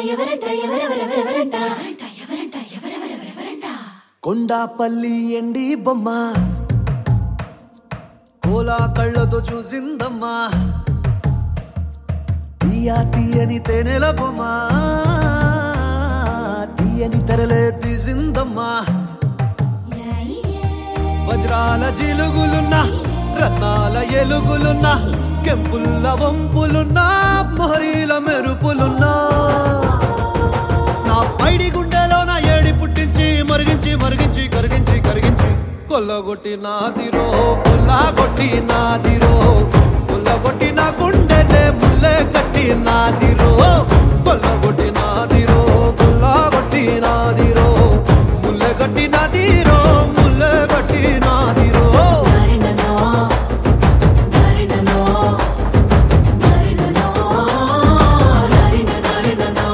ఎవరంట ఎవరెవరెవరెవరంట ఎవరంట ఎవరెవరెవరెవరంట కొండాపల్లి ఎండి బొమ్మ కోలా కళ్ళతో చూసిందమ్మా తీయా తీయని తేనెల బొమ్మ తీయని తెరలే తీసిందమ్మా వజ్రాల జిలుగులున్నా రత్నాల ఎలుగులున్నా కెంపుల్ల వంపులున్నా మొహరీల మెరుపులున్నా నా పైడి గుండెలో నా ఏడి పుట్టించి మరిగించి మరిగించి కరిగించి కరిగించి కొల్లగొట్టి నాదిరో కొల్లగొట్టి నాదిరో కొల్లగొట్టి నా గుండెనే ముల్లే కట్టి నాదిరో కొల్లగొట్టి నాదిరో కొల్లగొట్టి నాదిరో ముల్లె కట్టి నాదిరో ముల్లె కట్టి నాదిరో నారిననో నారిననో నారిననో నారిన నారిననో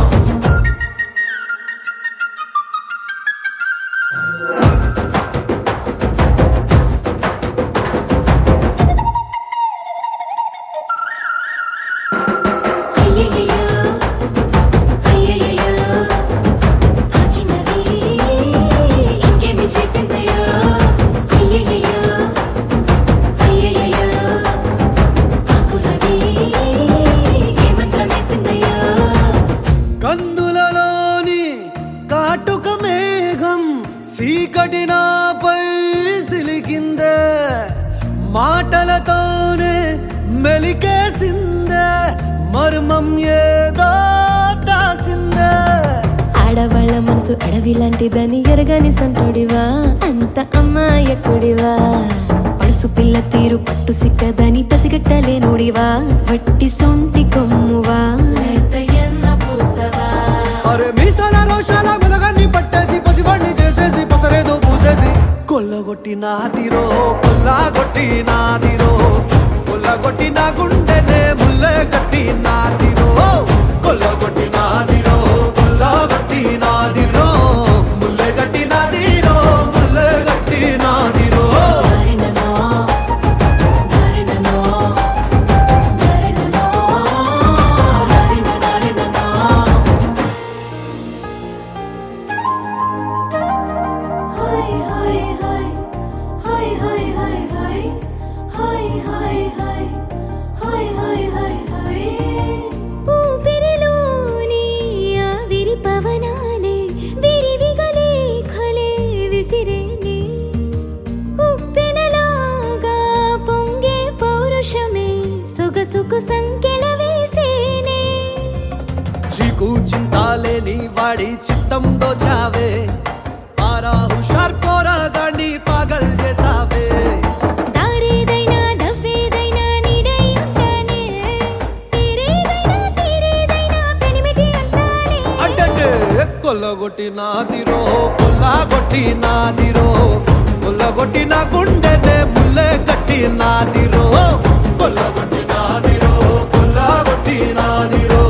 అయ్యయ్యో అయ్యయ్యో ఆ చిన్నది ఇంకేమి చేసిందయ్యో అయ్యయ్యో అయ్యయ్యో ఆ కుర్రది ఏ మంత్రం వేసిందయ్యో కందులలోని కాటుక మేఘం సీకటి నాపై సిలికిందే మాటలతోనే మెలికేసిందే మర్మం ఏదో దాసిందే ఆడవాళ్ళ మనసు అడవి లాంటిదని ఎరగని సంటుడివా అంత అమ్మాయకుడివా పడుసు పిల్ల తీరు పట్టు సిక్కదని పసిగట్టలేనుడివా వట్టి సొంటి కొమ్మువా పూసవా అరే మీసాల రోషాల మెలగాన్ని పట్టేసి పసివాణ్ణి చేసేసి పసరేదో పూసేసి కొల్లగొట్టి నాదిరో కొల్లగొట్టి నాదిరో కొల్లగొట్టి నా గుండెనే ముల్లె కట్టి నాదిరో కొల్లగొట్టి నాదిరో కొల్లగొట్టి నాదిరో ముల్లె కట్టి నాదిరో ముల్లె కట్టి నాదిరో నారిననో నారిననో నారిననో నారిన నారిననో హాయ్ హాయ్ హాయ్ హాయ్ హాయ్ హాయ్ హాయ్ హాయ్ హాయ్ హాయ్ హాయ్ హాయ్ హాయ్ హాయ్ ఊపిరిలోని ఆవిరి పవనాలే విరివిగలే ఖలే విసిరేనే ఉప్పెనలాగా పొంగే పౌరుషమే సొగసుకు సంకెళ వేసేనే చీకు చింతాలేని వాడి చిత్తం దోచావే పారా హుషార్ పోరాగాన్ని పాగల్ చేసావే దారేదైనా దవ్వేదైనా నీడై ఉంటానే తీరేదైనా తీరేదైనా పెనిమిటి అంటానే అంటే కొల్లగొట్టి నాదిరో కొల్లగొట్టి నాదిరో కొల్లగొట్టి నా గుండెనే ముల్లె కట్టి నాదిరో కొల్లగొట్టి నాదిరో కొల్లగొట్టి నాదిరో